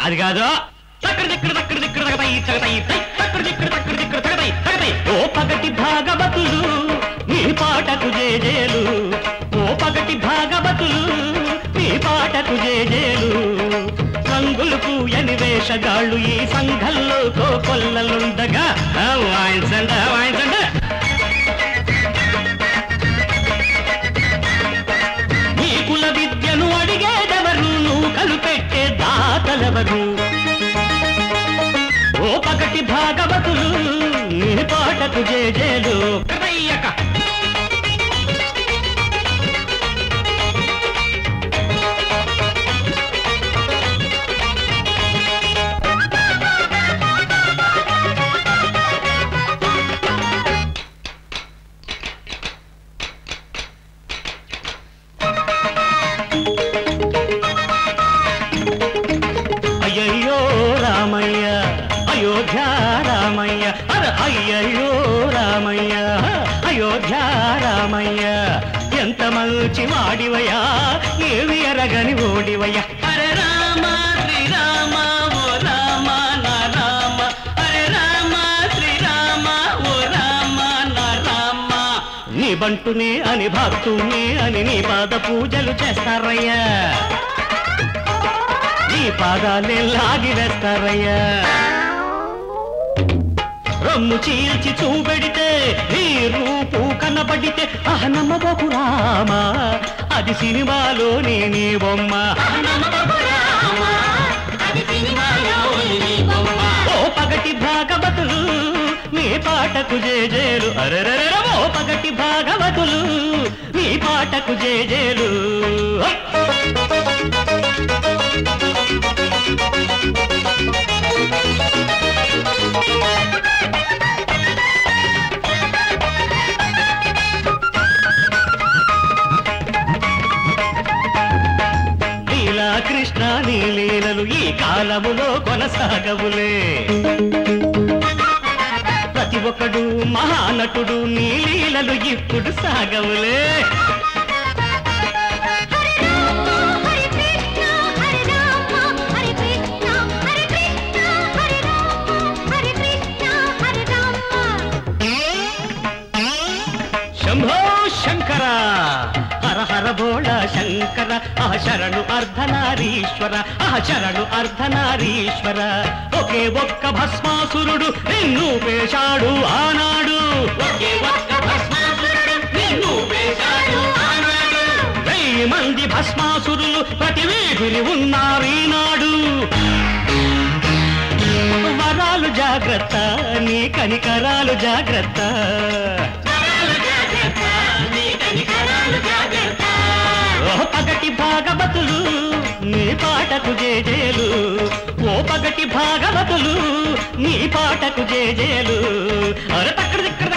అది కాదు తక్కడ దిక్కడ తక్కడ దిక్కడ తగతై తగతై తై తక్కడ దిక్కడ తక్కడ దిక్కడ తగతై తగతై ఓ పగటి భాగవతులు మీ పాటకు జేజేలు ఓ పగటి భాగవతులు మీ పాటకు జేజేలు రంగులు పూయని వేషగాళ్ళు ఈ సంఘంలో కోకొల్లలుండగా ఆ, వాయించండి వాయించండి నీ కుల విద్యను అడిగేదెవరు నువ్వు కలుపెట్టే దాతలెవరు ఓ పగటి భాగవతులు నీ పాటకు జేజేలు కదయ్యక అయ్యయ్యో రామయ్య అయోధ్య రామయ్య అర అయ్యయ్యో రామయ్య అయోధ్య రామయ్య ఎంత మంచి వాడివయ్యా ఏమి ఎరగని ఓడివయ్యా అరే రామ శ్రీరామ ఓ రామ నా రామ అరే రామ శ్రీరామ ఓ రామ నా రామ నీ బంటునే అని భక్తునే అని నీ పాద పూజలు చేస్తారయ్యా నీ పాదాలే లాగి వేస్తారయ్యా రొమ్ము చీల్చి చూపెడితే నీ రూపు కనబడితే ఆహ నమ్మబోకు రామా అది సినిమాలోని నీ బొమ్మ ఓ పగటి భాగవతులు నీ పాటకు జేజేలు అరెరెర ఓ పగటి భాగవతులు నీ పాటకు జేజేలు లీలా కృష్ణ నీ లీలలు ఈ కాలములో కొనసాగవులే ప్రతి ఒక్కడు మహానటుడు నీ లీలలు ఇప్పుడు సాగవులే హరే కృష్ణ హరే రామ హరే కృష్ణ హరే కృష్ణ హరే రామ హరే కృష్ణ హరే రామ శంభో శంకర హర హర భోళ శంకర అహ శరణు అర్ధనారీశ్వర అహ శరణు అర్ధనారీశ్వర ఒకే ఒక్క భస్మాసురుడు నిన్ను పేశాడు ఆనాడు ఒకే ఒక్క భస్మాసురుడు నిన్ను పేశాడు ఆనాడు వెయ్యి మంది భస్మాసురులు ప్రతి వీధిని ఉన్నారు ఈనాడు వరాలు జాగ్రత్త నీ కనికరాలు జాగ్రత్త ఓ పగటి భాగవతులు నీ పాటకు జేజేలు ఓ పగటి భాగవతులు నీ పాటకు జేజేలు అర తక్కడ దిక్కడ